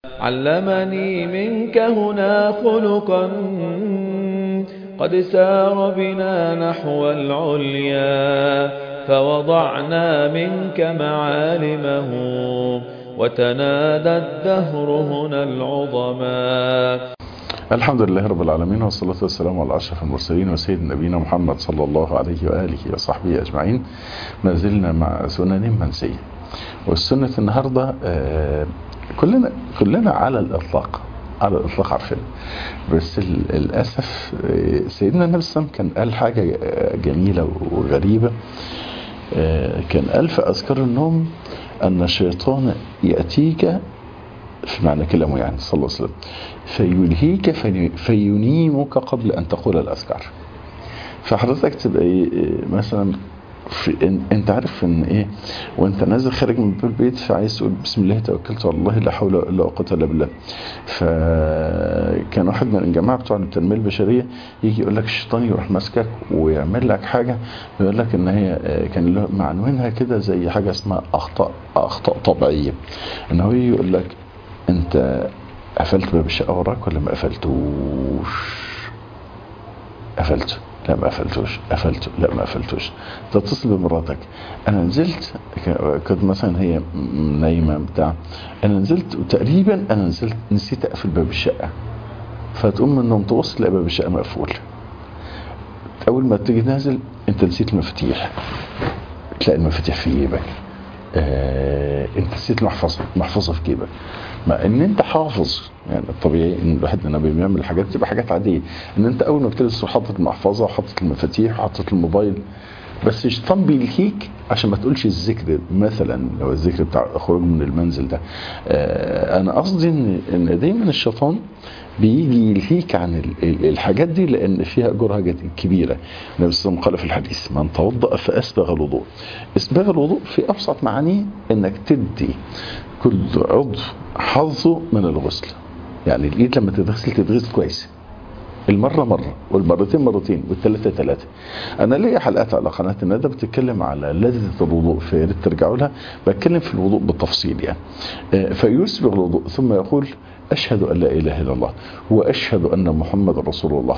علمني منك هنا خلقا قد سار بنا نحو العليا فوضعنا منك معالمه وتنادى الدهر هنا العظما الحمد لله رب العالمين والصلاة والسلام على أشرف المرسلين وسيد نبينا محمد صلى الله عليه وآله وصحبه أجمعين ما زلنا مع سنن منسية والسنة النهاردة آه كلنا كلنا على الإطلاق على الإطلاق عارفين بس للأسف آه سيدنا النبي صلى الله عليه وسلم كان قال حاجة جميلة وغريبة آه كان قال في أذكار النوم أن الشيطان يأتيك في معنى كلامه يعني صلى الله عليه وسلم فيلهيك فينيمك قبل أن تقول الأذكار فحضرتك تبقى إيه مثلا في انت عارف ان ايه وانت نازل خارج من البيت فعايز تقول بسم الله توكلت على الله لا حول ولا قوه الا بالله فكان واحد من الجماعه بتوع التنميه البشريه يجي يقول لك الشيطان يروح ماسكك ويعمل لك حاجه يقول لك ان هي كان له معنوينها كده زي حاجه اسمها اخطاء اخطاء طبيعيه ان هو يقول لك انت قفلت باب الشقه وراك ولا ما قفلتوش قفلته لا ما قفلتوش قفلته لا ما قفلتوش تتصل بمراتك انا نزلت كنت مثلا هي نايمه بتاع انا نزلت وتقريبا انا نزلت نسيت اقفل باب الشقه فتقوم من النوم تبص تلاقي باب الشقه مقفول اول ما تيجي نازل انت نسيت المفاتيح تلاقي المفاتيح في جيبك آه انت نسيت المحفظه المحفظه في جيبك مع ان انت حافظ يعني الطبيعي ان الواحد لما بيعمل حاجات تبقى حاجات عاديه ان انت اول ما بتلبس حاطط المحفظه وحاطط المفاتيح وحاطط الموبايل بس الشيطان بيلهيك عشان ما تقولش الذكر مثلا لو الذكر بتاع الخروج من المنزل ده آه انا قصدي ان ان دايما الشيطان بيجي يلهيك عن الحاجات دي لان فيها اجرها كبيره النبي صلى الله عليه وسلم قال في الحديث من توضا فاسبغ الوضوء اسباغ الوضوء في ابسط معانيه انك تدي كل عضو حظه من الغسل يعني الايد لما تتغسل تتغسل كويس المرة مرة والمرتين مرتين والثلاثة ثلاثة أنا ليا حلقات على قناة الندى بتتكلم على لذة الوضوء فيا ريت ترجعوا لها بتكلم في الوضوء بالتفصيل يعني فيسبغ الوضوء ثم يقول أشهد أن لا إله إلا الله وأشهد أن محمد رسول الله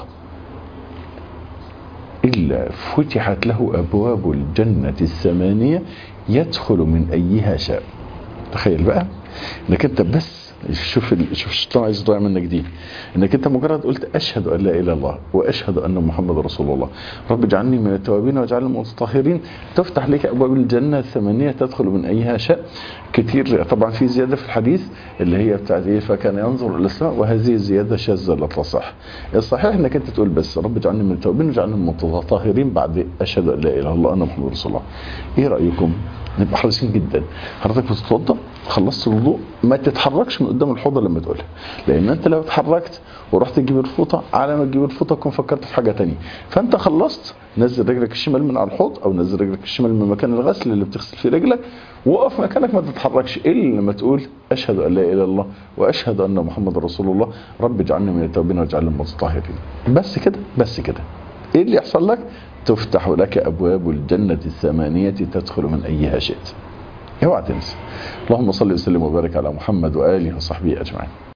إلا فتحت له أبواب الجنة الثمانية يدخل من أيها شاء تخيل بقى انك انت بس شوف شوف الشيطان عايز يضيع منك دي انك انت مجرد قلت اشهد ان لا اله الا الله واشهد ان محمد رسول الله رب اجعلني من التوابين واجعلني من المتطهرين تفتح لك ابواب الجنه الثمانيه تدخل من ايها شاء كتير طبعا في زياده في الحديث اللي هي بتاعت ايه فكان ينظر الى السماء وهذه الزياده شاذه لا تصح الصحيح انك انت تقول بس رب اجعلني من التوابين واجعلني من المتطهرين بعد اشهد ان لا اله الا الله انا محمد رسول الله ايه رايكم نبقى حريصين جدا حضرتك بتتوضا خلصت الوضوء ما تتحركش من قدام الحوضه لما تقولها لان انت لو اتحركت ورحت تجيب الفوطه على ما تجيب الفوطه تكون فكرت في حاجه تانية فانت خلصت نزل رجلك الشمال من على الحوض او نزل رجلك الشمال من مكان الغسل اللي بتغسل فيه رجلك وقف مكانك ما تتحركش الا لما تقول اشهد ان لا اله الا الله واشهد ان محمد رسول الله رب اجعلني من التوابين واجعلني من المتطهرين بس كده بس كده ايه اللي يحصل لك تفتح لك ابواب الجنه الثمانيه تدخل من ايها شئت اوعى تنسى اللهم صل وسلم وبارك على محمد واله وصحبه اجمعين